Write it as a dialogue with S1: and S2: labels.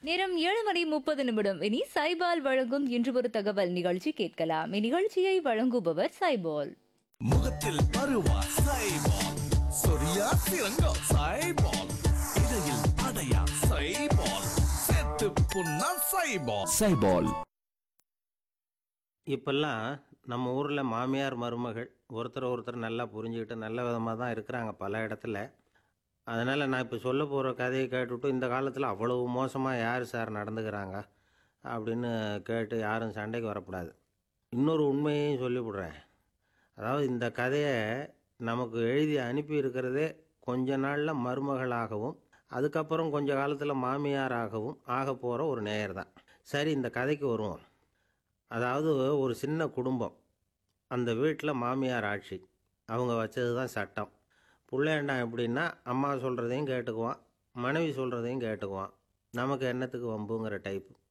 S1: நேரம் ஏழு மணி முப்பது நிமிடம் இனி சைபால் வழங்கும் இன்று ஒரு தகவல் நிகழ்ச்சி கேட்கலாம் இந்நிகழ்ச்சியை வழங்குபவர் சைபால்
S2: முகத்தில் பருவா சைபால் சொரியா சிறங்கோ சைபால் இடையில் அடையா சைபால் செத்து புண்ணா சைபால்
S3: சைபால்
S4: இப்பெல்லாம் நம்ம ஊரில் மாமியார் மருமகள் ஒருத்தர் ஒருத்தர் நல்லா புரிஞ்சுக்கிட்டு நல்ல விதமாக தான் இருக்கிறாங்க பல இடத்துல அதனால் நான் இப்போ சொல்ல போகிற கதையை கேட்டுவிட்டு இந்த காலத்தில் அவ்வளவு மோசமாக யார் சார் நடந்துக்கிறாங்க அப்படின்னு கேட்டு யாரும் சண்டைக்கு வரக்கூடாது இன்னொரு உண்மையையும் சொல்லிவிடுறேன் அதாவது இந்த கதையை நமக்கு எழுதி அனுப்பி இருக்கிறதே கொஞ்ச நாளில் மருமகளாகவும் அதுக்கப்புறம் கொஞ்ச காலத்தில் மாமியாராகவும் ஆக போகிற ஒரு நேயர் தான் சரி இந்த கதைக்கு வருவோம் அதாவது ஒரு சின்ன குடும்பம் அந்த வீட்டில் மாமியார் ஆட்சி அவங்க வச்சது தான் சட்டம் புள்ளையண்டா எப்படின்னா அம்மா சொல்கிறதையும் கேட்டுக்குவான் மனைவி சொல்கிறதையும் கேட்டுக்குவான் நமக்கு என்னத்துக்கு வம்புங்கிற டைப்பு